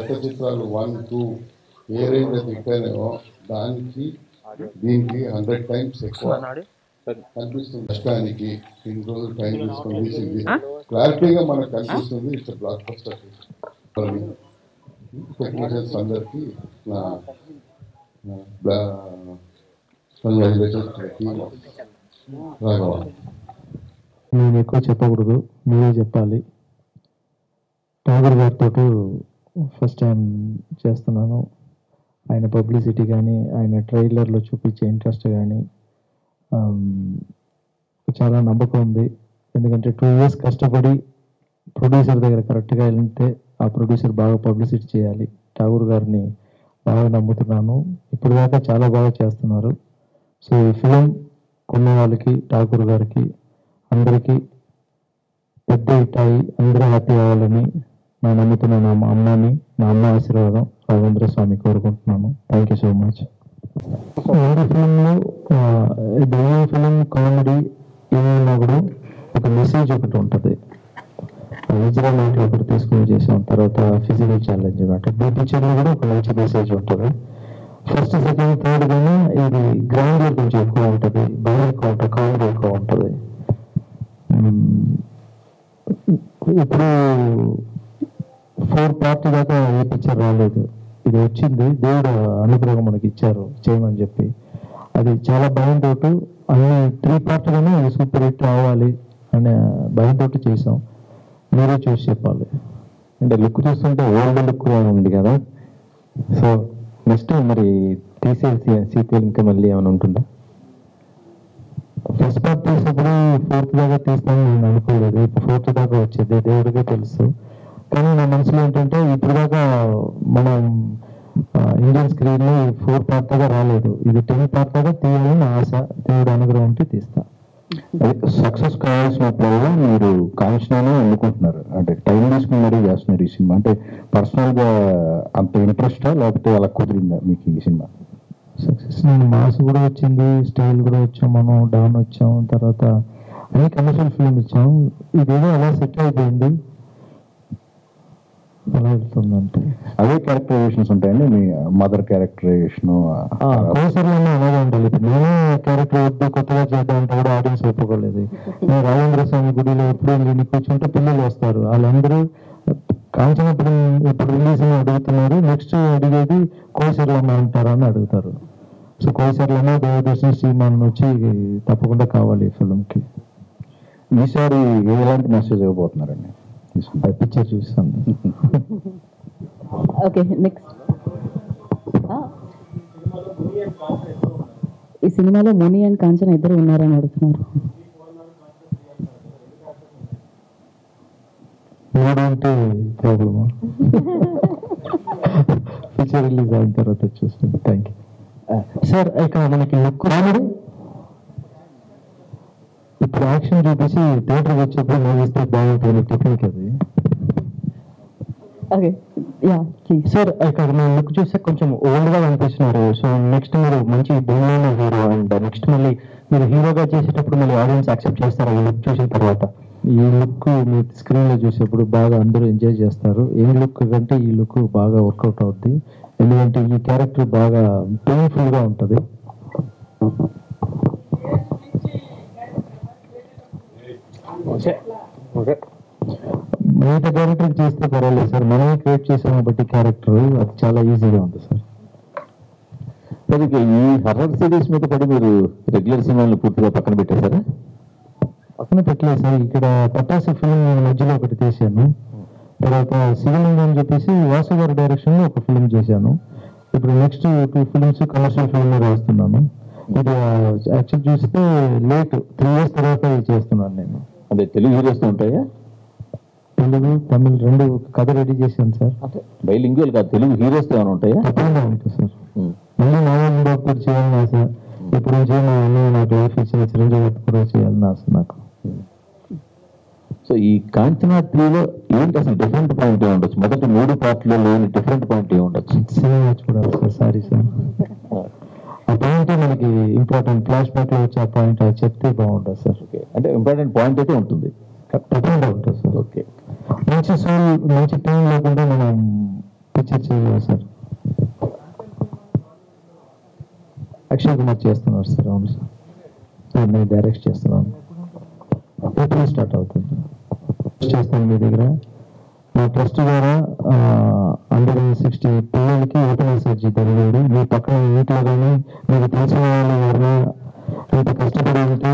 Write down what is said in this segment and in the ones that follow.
గత చిత్రాలు one two ఏ range అయితే ఇట్టానేమో దానికి దీనికి హండ్రెడ్ టైమ్స్ ఎక్కువ కనిపిస్తుంది కష్టానికి ఇన్ని రోజులు టైం తీసుకొని తీసింది క్లారిటీగా మనకు కనిపిస్తుంది ఇట్స్ బ్లాక్ బస్టర్ టెక్నీషియన్స్ అందరికీ నా కంగ్రాచులేషన్స్ రాఘవ నేను ఎక్కువ చెప్పకూడదు మీరే చెప్పాలి ఠాగూర్ గారితో ఫస్ట్ టైం చేస్తున్నాను ఆయన పబ్లిసిటీ కానీ ఆయన ట్రైలర్లో చూపించే ఇంట్రెస్ట్ కానీ చాలా నమ్మకం ఉంది ఎందుకంటే టూ ఇయర్స్ కష్టపడి ప్రొడ్యూసర్ దగ్గర కరెక్ట్గా వెళ్తే ఆ ప్రొడ్యూసర్ బాగా పబ్లిసిటీ చేయాలి ఠాగూర్ గారిని బాగా నమ్ముతున్నాను ఇప్పుడు దాకా చాలా బాగా చేస్తున్నారు సో ఈ ఫిలిం కొన్న వాళ్ళకి ఠాగూర్ గారికి అందరికీ పెద్ద హిట్ అయి అందరూ హ్యాపీ అవ్వాలని నా నమ్ముతున్న నా అమ్మని నా అమ్మ ఆశీర్వాదం రాఘవేంద్ర స్వామి కోరుకుంటున్నాను థ్యాంక్ యూ సో మచ్ రెండు ఫిలింలో దయ్యం ఫిలిం కామెడీ ఏమైనా కూడా ఒక మెసేజ్ ఒకటి ఉంటుంది విజయ్ లాంటి ఒకటి తీసుకుని చేసాం తర్వాత ఫిజికల్ ఛాలెంజ్ అనమాట ఈ పిక్చర్లో కూడా ఒక మంచి మెసేజ్ ఉంటుంది ఫస్ట్ సెకండ్ థర్డ్ కానీ ఇది గ్రౌండ్ కొంచెం ఎక్కువ ఉంటుంది బాగా ఎక్కువ ఉంటుంది కామెడీ ఎక్కువ ఉంటుంది ఇప్పుడు ఫోర్ పార్ట్ దాకా ఏ పిక్చర్ రాలేదు ఇది వచ్చింది దేవుడు అనుగ్రహం మనకి ఇచ్చారు చేయమని చెప్పి అది చాలా భయంతో అన్ని త్రీ పార్ట్గానే ఇది సూపర్ హిట్ రావాలి అనే భయంతో చేసాం మీరే చూసి చెప్పాలి అంటే లుక్ చూస్తుంటే ఓల్డ్ లుక్ ఉంది కదా సో నెక్స్ట్ మరి తీసే సీక్వెల్ ఇంకా మళ్ళీ ఏమైనా ఉంటుందా ఫస్ట్ పార్ట్ తీసినప్పుడు ఫోర్త్ దాకా తీస్తాను నేను అనుకోలేదు ఇప్పుడు ఫోర్త్ దాకా వచ్చేది దేవుడికే తెలుసు కానీ నా మనసులో ఏంటంటే ఇప్పుడు దాకా మనం ఇండియన్ స్క్రీన్ లో ఫోర్ పార్ట్ దాకా రాలేదు ఇది టెన్ పార్ట్ దాకా తీయాలని నా ఆశ దేవుడు అనుగ్రహం ఉంటే తీస్తా సక్సెస్ కావాల్సినప్పుడల్లా మీరు కాంక్షణనే ఎన్నుకుంటున్నారు అంటే టైం తీసుకుని మరీ చేస్తున్నారు ఈ సినిమా అంటే పర్సనల్ గా అంత ఇంట్రెస్టా లేకపోతే అలా కుదిరిందా మీకు ఈ సినిమా సక్సెస్ మాస్ కూడా వచ్చింది స్టైల్ కూడా వచ్చాం మనం డౌన్ వచ్చాం తర్వాత అన్ని కమర్షియల్ ఫిల్మ్ ఇచ్చాం ఇదేదో అలా సెట్ అయిపోయింది అలా వెళ్తుందంటే అవే క్యారెక్టరైజేషన్స్ ఉంటాయండి మీ మదర్ క్యారెక్టరైజేషన్ కోసరిలోనే అలాగే ఉండాలి ఇప్పుడు నేనే క్యారెక్టర్ వద్దు కొత్తగా చేద్దాం అంటే కూడా ఆడియన్స్ ఒప్పుకోలేదు నేను రాజేంద్ర స్వామి గుడిలో ఎప్పుడు వెళ్ళి కూర్చుంటే పిల్లలు వస్తారు వాళ్ళందరూ కాంచన ఇప్పుడు ఇప్పుడు రిలీజ్ అని అడుగుతున్నారు నెక్స్ట్ అడిగేది కోసరిలోనే ఉంటారా అని అడుగుతారు సో కోసరిలోనే దేవదర్శన శ్రీమాన్ వచ్చి తప్పకుండా కావాలి ఈ ఫిల్మ్కి ఈసారి ఎలాంటి మెసేజ్ ఇవ్వబోతున్నారండి ఈ సినిమా? పిక్చర్ చూస్తాను ఓకే నెక్స్ట్ ఈ సినిమాలో ముని అండ్ కాంచన ఇద్దరు ఉన్నారని అడుగుతున్నారు మూడు అంటే ప్రాబ్లమా పిక్చర్ రిలీజ్ అయిన తర్వాత చూస్తాను థ్యాంక్ యూ సార్ ఇక్కడ మనకి లుక్ రాముడు ఇప్పుడు యాక్షన్ చూపించి థియేటర్ వచ్చేప్పుడు నవ్విస్తే బాగుంటుంది టెక్నిక్ అది ఓకే యా ప్లీజ్ సార్ ఇక్కడ మేము లుక్ చూస్తే కొంచెం ఓల్డ్ గా కనిపిస్తున్నారు సో నెక్స్ట్ మీరు మంచి బొమ్మలైన హీరో అండ్ నెక్స్ట్ మళ్ళీ మీరు హీరోగా చేసేటప్పుడు మళ్ళీ ఆడియన్స్ యాక్సెప్ట్ చేస్తారు ఈ లుక్ చూసిన తర్వాత ఈ లుక్ మీరు స్క్రీన్ లో చూసేప్పుడు బాగా అందరూ ఎంజాయ్ చేస్తారు ఏ లుక్ కంటే ఈ లుక్ బాగా వర్కౌట్ అవుద్ది ఎందుకంటే ఈ క్యారెక్టర్ బాగా పెయిన్ఫుల్ గా ఉంటది మిగతా క్యారెక్టర్ చేస్తే పర్వాలేదు సార్ మనమే క్రియేట్ చేసాం కాబట్టి క్యారెక్టర్ అది చాలా ఈజీగా ఉంది సార్ మరి ఇక ఈ హర్రర్ సిరీస్ మీద పడి మీరు రెగ్యులర్ సినిమాలను పూర్తిగా పక్కన పెట్టేశారా పక్కన పెట్టలేదు సార్ ఇక్కడ పటాసు ఫిల్మ్ నేను మధ్యలో ఒకటి తీశాను తర్వాత శివలింగం అని చెప్పేసి వాసు గారి డైరెక్షన్ లో ఒక ఫిల్మ్ చేశాను ఇప్పుడు next two films commercial film రాస్తున్నాను ఇది యాక్చువల్ చూస్తే లేట్ త్రీ ఇయర్స్ తర్వాత ఇది చేస్తున్నాను నేను అదే తెలుగు హీరోస్ ఉంటాయా తెలుగు తమిళ్ రెండు కథ రెడీ చేశాను సార్ బైలింగ్వల్ కాదు తెలుగు హీరోస్ ఏమైనా ఉంటాయా తప్పకుండా ఉంటుంది సార్ ఉమ్. మళ్ళీ నారాయణ డాక్టర్ చేయాలని ఆశ ఇప్పుడు నుంచి మా అన్నయ్య నాకు లైఫ్ ఇచ్చిన చిరంజీవి గారు కూడా చేయాలని ఆశ నాకు సో ఈ కాంచనా త్రీలో ఏంటి అసలు డిఫరెంట్ పాయింట్ ఏమి ఉండొచ్చు మొదటి మూడు పార్ట్లో లేని డిఫరెంట్ పాయింట్ ఏమి ఉండొచ్చు సినిమా చూడాలి సార్ సారీ సార్ ఆ పాయింట్ మనకి ఇంపార్టెంట్ ఫ్లాష్ బ్యాక్ లో వచ్చే ఆ పాయింట్ అది చెప్తే బాగుంటుంది సార్ ఓకే అంటే ఇంపార్టెంట్ పాయింట్ అయితే ఉంటుంది తప్పకుండా ఉంటుంది సార్ ఓకే మంచి సోల్ మంచి టీం లేకుండా మనం పిక్చర్ చేయలేదు సార్ అక్షయ్ కుమార్ చేస్తున్నారు సార్ అవును సార్ సార్ నేను డైరెక్ట్ చేస్తున్నాను ఎప్పుడు స్టార్ట్ అవుతుంది చేస్తాను మీ దగ్గర మా ట్రస్ట్ ద్వారా అండర్ సిక్స్టీ పిల్లలకి ఓపెన్ సర్జరీ జరిగేది మీ పక్కన ఇంట్లో కానీ మీకు తెలిసిన వాళ్ళు ఎవరైనా ఇంత కష్టపడి ఉంటే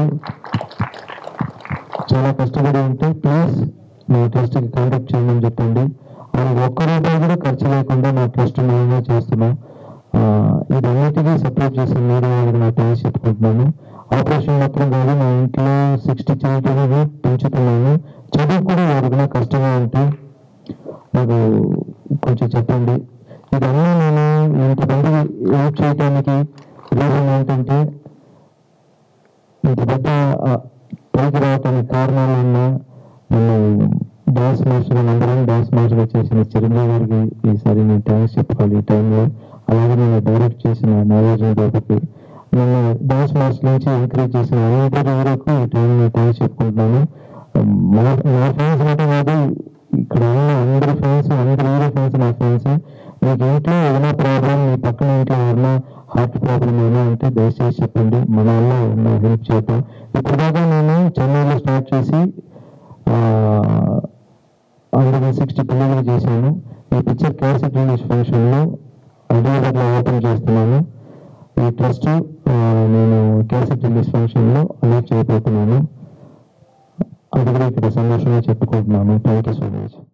చాలా కష్టపడి ఉంటే ప్లీజ్ మా ట్రస్ట్కి కాంటాక్ట్ చేయమని చెప్పండి వాళ్ళకి ఒక్క రూపాయి కూడా ఖర్చు లేకుండా మా ట్రస్ట్ మేమే చేస్తున్నాం ఆ, ఇదన్నిటికీ సపోర్ట్ చేసిన మీరు వాళ్ళకి నా థ్యాంక్స్ చెప్పుకుంటున్నాను ఆపరేషన్ మాత్రం కాదు మా ఇంట్లో సిక్స్టీ చిల్డ్రన్ పెంచుతున్నాను చదువు కూడా ఎవరికైనా కష్టంగా ఉంటే నాకు కొంచెం చెప్పండి ఇదన్నీ నేను ఇంతమంది హెల్ప్ చేయడానికి రీజన్ ఏంటంటే ఇంత పెద్ద ఆ, పైకి రావటానికి కారణాలు ఉన్న నన్ను డాన్స్ మాస్టర్ అందరం డాన్స్ మాస్టర్ చేసిన చిరంజీవి గారికి ఈసారి నేను థ్యాంక్స్ చెప్పుకోవాలి ఈ టైంలో అలాగే నేను డైరెక్ట్ చేసిన నాగార్జున బాబుకి నన్ను డాన్స్ మాస్టర్ నుంచి ఎంకరేజ్ చేసిన అందరి వరకు ఈ టైంలో థ్యాంక్స్ చెప్పుకుంటున్నాను మా నా ఫ్రెండ్స్ అంటే కాదు ఇక్కడ ఉన్న అందరి ఫ్రెండ్స్ అందరి హీరో ఫ్రెండ్స్ నా ఫ్రెండ్స్ మీకు ఇంట్లో ఏదైనా ప్రాబ్లం మీ పక్కన ఇంట్లో ఏదైనా హార్ట్ ప్రాబ్లం ఏమైనా ఉంటే దయచేసి చెప్పండి మన వల్ల ఉన్న హెల్ప్ చేద్దాం ఇప్పుడు దాకా నేను చెన్నైలో స్టార్ట్ చేసి హండ్రెడ్ సిక్స్టీ పిల్లలకి చేశాను ఈ పిక్చర్ క్యాన్సర్ రిలీజ్ ఫంక్షన్లో హైదరాబాద్లో ఓపెన్ చేస్తున్నాను ఈ ట్రస్ట్ నేను క్యాన్సర్ రిలీజ్ ఫంక్షన్లో అనౌన్స్ చేయబోతున్నాను అది కూడా ఇక్కడ సంతోషంగా చెప్పుకుంటున్నాను థ్యాంక్ యూ సో మచ్